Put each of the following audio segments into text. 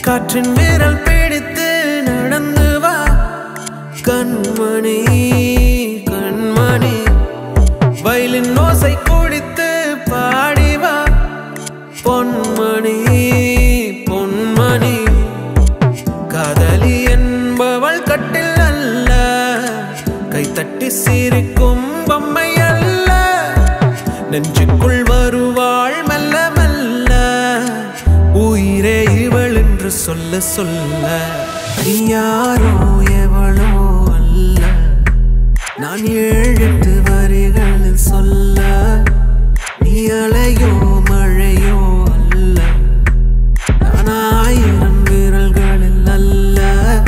காற்றின் விரல் பிடித்து நடந்து வா கண்மணி கண்மணி வயலின் ஓசை குடித்து பாடி வா பொன்மணி பொன்மணி காதலி என்பவள் கட்டில் அல்ல கைத்தட்டி சிரிக்கும் பொம்மை அல்ல நெஞ்சுக்குள் வருவாள் மெல்ல மெல்ல உயிரே இவள் என்று சொல்ல சொல்ல நீ யாரோ எவளோ அல்ல நான் எழுத்து வரிகளில் சொல்ல நீ அலையோ மழையோ அல்ல நான் ஆயிரம் விரல்களில் அல்ல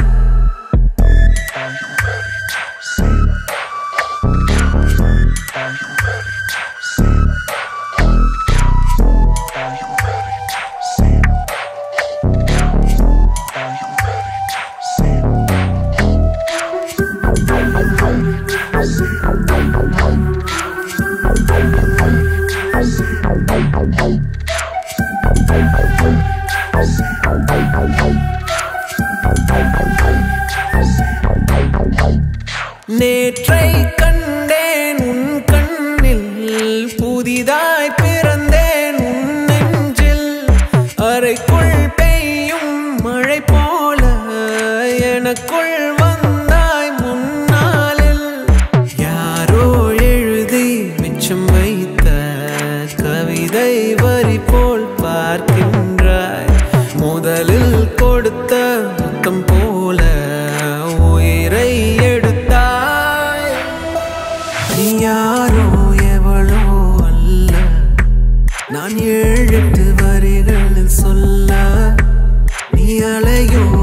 நேற்றை கண்டேன் உன் கண்ணில் புதிதாய் பிறந்தேன் உன் நெஞ்சில் அறைக்குள் பெய்யும் மழை போல எனக்குள் வந்தாய் முன்னாலில் யாரோ எழுதி மிச்சம் வைத்த கவிதை வரி போல் பார்க்கின்றாய் முதலில் கொடுத்த முத்தம் போல உயிரை எடுத்தாய் நீ யாரோ எவளோ அல்ல நான் எழுத்து வரிகளில் சொல்ல நீ அலையோ